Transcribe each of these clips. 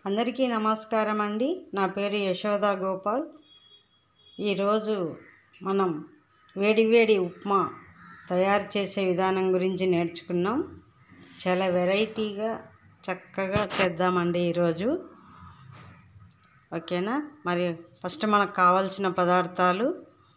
అందరికీ నమస్కారం అండి నా పేరు యశోదా గోపాల్ ఈరోజు మనం వేడివేడి ఉప్మా తయారు చేసే విధానం గురించి నేర్చుకున్నాం చాలా వెరైటీగా చక్కగా చేద్దామండి ఈరోజు ఓకేనా మరి ఫస్ట్ మనకు కావాల్సిన పదార్థాలు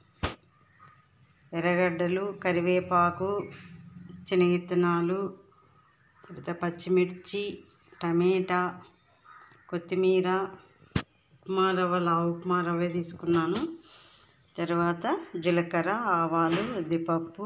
ఎర్రగడ్డలు కరివేపాకు శనగిత్తనాలు తర్వాత పచ్చిమిర్చి టమేటా కొత్తిమీర ఉప్మా రవ్వ లావు ఉప్మా రవ్వ తీసుకున్నాను తర్వాత జీలకర్ర ఆవాలు ఉద్దిపప్పు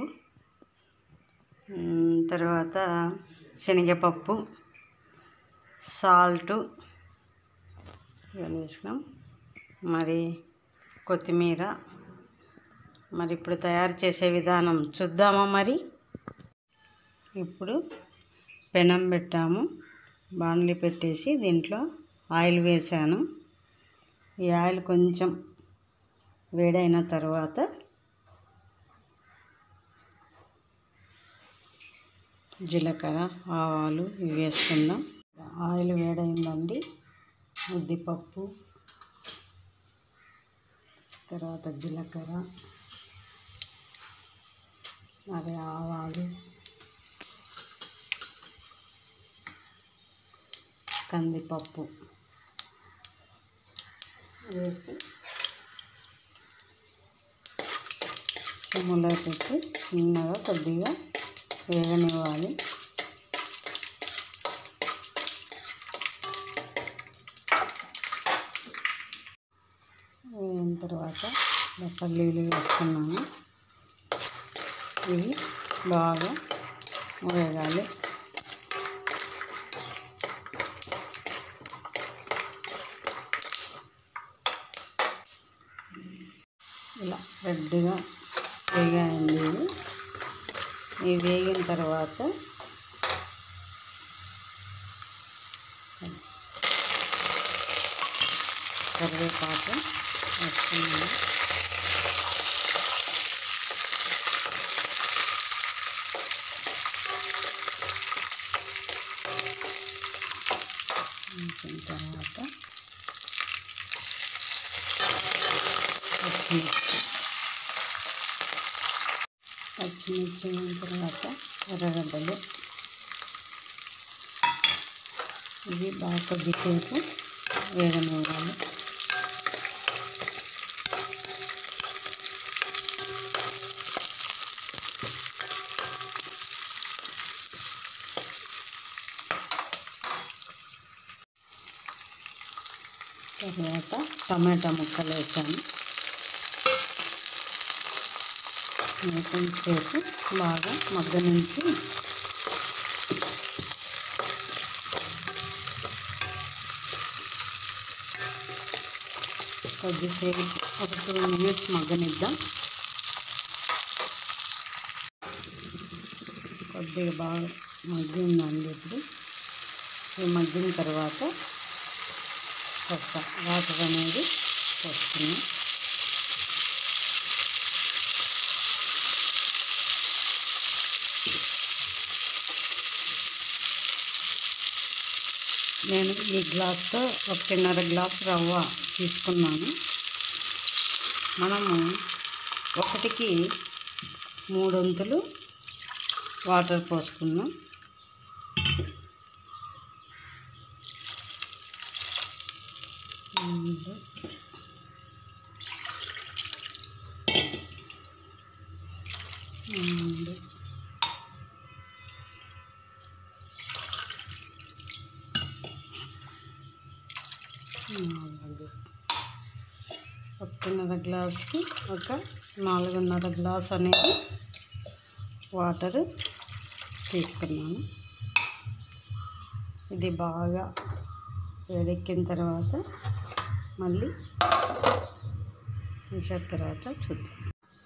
మ్, తర్వాత శనగపప్పు సాల్టు ఇవన్నీ తీసుకున్నాం మరి కొత్తిమీర మరి ఇప్పుడు తయారు చేసే విధానం చూద్దామా మరి ఇప్పుడు పెనం పెట్టాము బాణలి పెట్టేసి దీంట్లో ఆయిల్ వేసాను ఈ ఆయిల్ కొంచెం వేడైన తర్వాత జీలకర్ర ఆవాలు ఇవి వేసుకుందాం ఆయిల్ వేడైందండి ఉద్దిపప్పు తర్వాత జీలకర్ర మరి ఆవాలు కందిపప్పు వేసి సిమ్లో పెట్టి చిన్నగా కొద్దిగా వేగనివ్వాలి వేగిన తర్వాత ఇలా పల్లీలు వేసుకున్నాను ఇవి బాగా వేగాలి ఇలా రెడ్గా వేగాయండి ఇవి ఇవి వేగిన తర్వాత కరివేపాకు వేసుకున్నాను వేసిన తర్వాత పచ్చిమిర్చి పచ్చిమిర్చి అయిన తర్వాత ఎర్రగడ్డలు ఇవి బాగా కొద్దిసేపు వేగనివ్వాలి తర్వాత టమాటా ముక్కలు వేసాను కొంచెంసేపు బాగా మగ్గ నుంచి కొద్దిసేపు ఒక టూ మినిట్స్ మగ్గనిద్దాం కొద్దిగా బాగా మగ్గిందండి ఇప్పుడు ఇది మగ్గిన తర్వాత ఒక వాటర్ అనేది వస్తుంది నేను ఈ గ్లాస్తో ఒకటిన్నర గ్లాస్ రవ్వ తీసుకున్నాను మనము ఒకటికి మూడొంతులు వాటర్ పోసుకుందాం మూడు మూడు నాలుగు ఒకటిన్నర గ్లాస్కి ఒక నాలుగున్నర గ్లాస్ అనేది వాటర్ తీసుకున్నాను ఇది బాగా వేడెక్కిన తర్వాత మళ్ళీ తీసిన తర్వాత చూద్దాం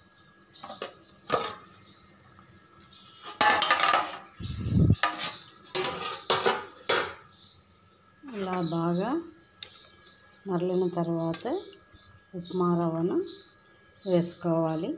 ఇలా బాగా మరలిన తర్వాత ఉప్మా రవ్వను వేసుకోవాలి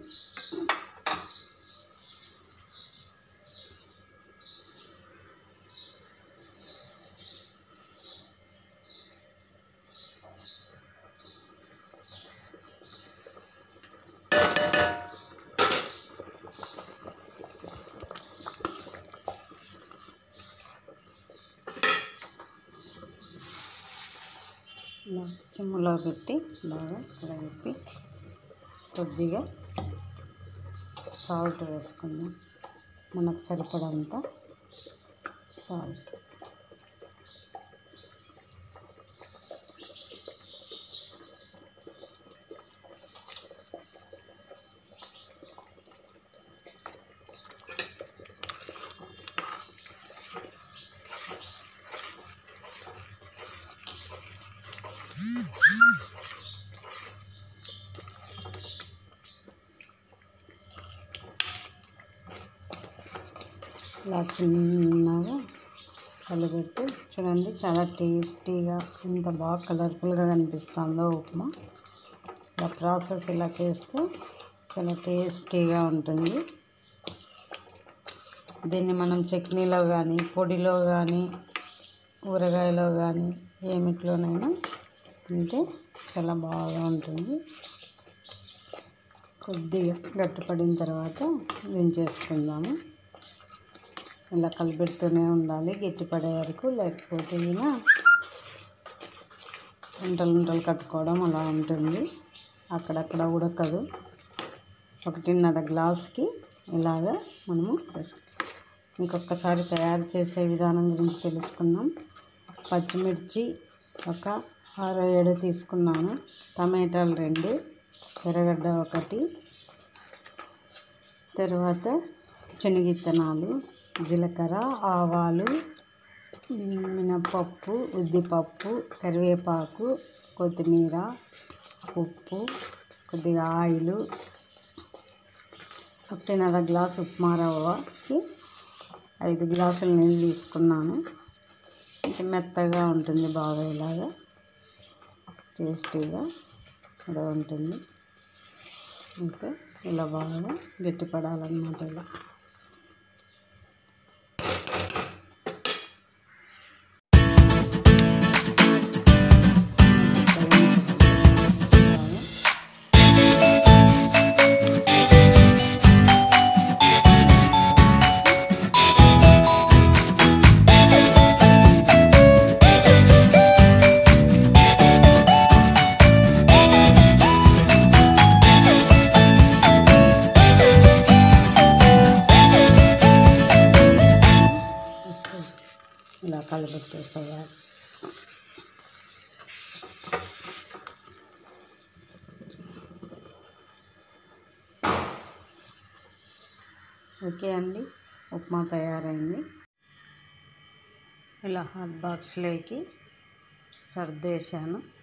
ఇలా సిమ్లో పెట్టి బాగా కలగప్పి కొద్దిగా సాల్ట్ వేసుకుందాం మనకు సరిపడంత సాల్ట్ ఇలా చిన్నగా కలిపెట్టి చూడండి చాలా టేస్టీగా ఎంత బాగా కలర్ఫుల్గా కనిపిస్తుందో ఉప్మా ఇలా ప్రాసెస్ ఇలా చేస్తే చాలా టేస్టీగా ఉంటుంది దీన్ని మనం చట్నీలో కానీ పొడిలో కానీ ఊరగాయలో కానీ ఏమిట్లోనైనా తింటే చాలా బాగా ఉంటుంది కొద్దిగా గట్టిపడిన తర్వాత దించేసుకుందాము ఇలా కలిపెడుతూనే ఉండాలి గట్టిపడే వరకు లేకపోతే ఈయన ఉంటలు ఉంటలు కట్టుకోవడం అలా ఉంటుంది అక్కడక్కడ ఉడకదు ఒకటిన్నర గ్లాస్కి ఇలాగా మనము వేసుకో ఇంకొకసారి తయారు చేసే విధానం గురించి తెలుసుకుందాం పచ్చిమిర్చి ఒక ఆరు ఏడు తీసుకున్నాను టమాటాలు రెండు ఎర్రగడ్డ ఒకటి తర్వాత శనగిత్తనాలు జీలకర్ర ఆవాలు మినపప్పు ఉద్దిపప్పు కరివేపాకు కొత్తిమీర ఉప్పు కొద్దిగా ఆయిల్ ఒకటిన్నర గ్లాసు ఉప్మా రవ్వకి ఐదు గ్లాసులు నీళ్ళు తీసుకున్నాను కొంచెం మెత్తగా ఉంటుంది బాగా ఇలాగా టేస్టీగా కూడా ఉంటుంది ఇంకా ఇలా బాగా గట్టిపడాలన్నమాట ఇలా ఇలా కలబెట్టేసేయాలి ఓకే అండి ఉప్మా తయారైంది ఇలా హాట్ బాక్స్లోకి సర్దేశాను